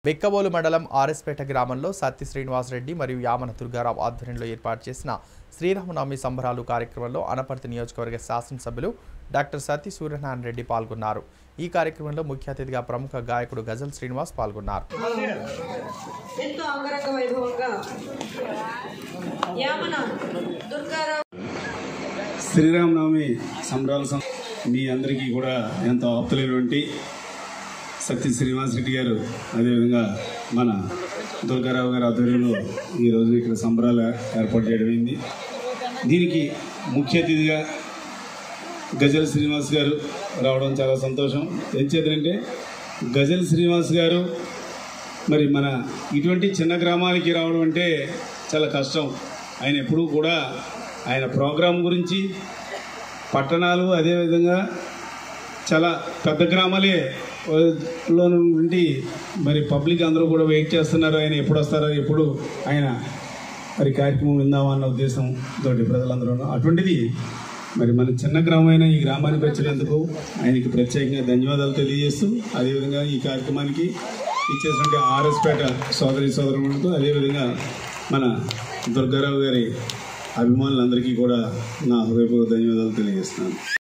బెక్కబోలు మండలం ఆర్ఎస్పేట గ్రామంలో సత్తి శ్రీనివాసరెడ్డి మరియు యామన దుర్గారావు ఆధ్వర్యంలో ఏర్పాటు చేసిన శ్రీరామనవమి సంబరాలు కార్యక్రమంలో అనపర్తి నియోజకవర్గ శాసనసభ్యులు డాక్టర్ సత్తి సూర్యనారాయణ రెడ్డి పాల్గొన్నారు ఈ కార్యక్రమంలో ముఖ్య అతిథిగా ప్రముఖ గాయకుడు గజల్ శ్రీనివాస్ పాల్గొన్నారు ఎంతో అంగరంగ వైభవంగా యామన దుర్గారావు శ్రీరామనవమి సంబరాల సం- మీ అందరికీ కూడా ఎంతో ఆప్తులైనటువంటి సత్య శ్రీనివాస్ రెడ్డి గారు అదేవిధంగా మన దుర్గారావు గారి ఆధ్వర్యంలో ఈరోజు ఇక్కడ సంబరాలు ఏర్పాటు చేయడమైంది దీనికి ముఖ్య అతిథిగా గజల్ శ్రీనివాస్ గారు రావడం చాలా సంతోషం ఏం చేద్దంటే గజల్ శ్రీనివాస్ గారు మరి మన ఇటువంటి చిన్న గ్రామాలకి రావడం అంటే చాలా కష్టం ఆయన ఎప్పుడూ కూడా ఆయన ప్రోగ్రాం గురించి పట్టణాలు అదేవిధంగా చాలా పెద్ద గ్రామాలే ఆ, లో నుండి మరి పబ్లిక్ అందరూ కూడా వెయిట్ చేస్తున్నారు ఆయన ఎప్పుడు వస్తారో ఎప్పుడు ఆయన మరి కార్యక్రమం విందామా అన్న ఉద్దేశంతో ప్రజలందరూ అటువంటిది మరి మన చిన్న గ్రామమైన ఈ గ్రామానికి వచ్చినందుకు ఆయనకి ప్రత్యేకంగా ధన్యవాదాలు తెలియజేస్తూ అదేవిధంగా ఈ కార్యక్రమానికి ఇచ్చేసినటువంటి ఆర్ఎస్పేట సోదరి సోదరులకు అదేవిధంగా మన దుర్గారావు గారి అభిమానులందరికీ కూడా నా హృదయపూర్వక ధన్యవాదాలు తెలియజేస్తున్నాను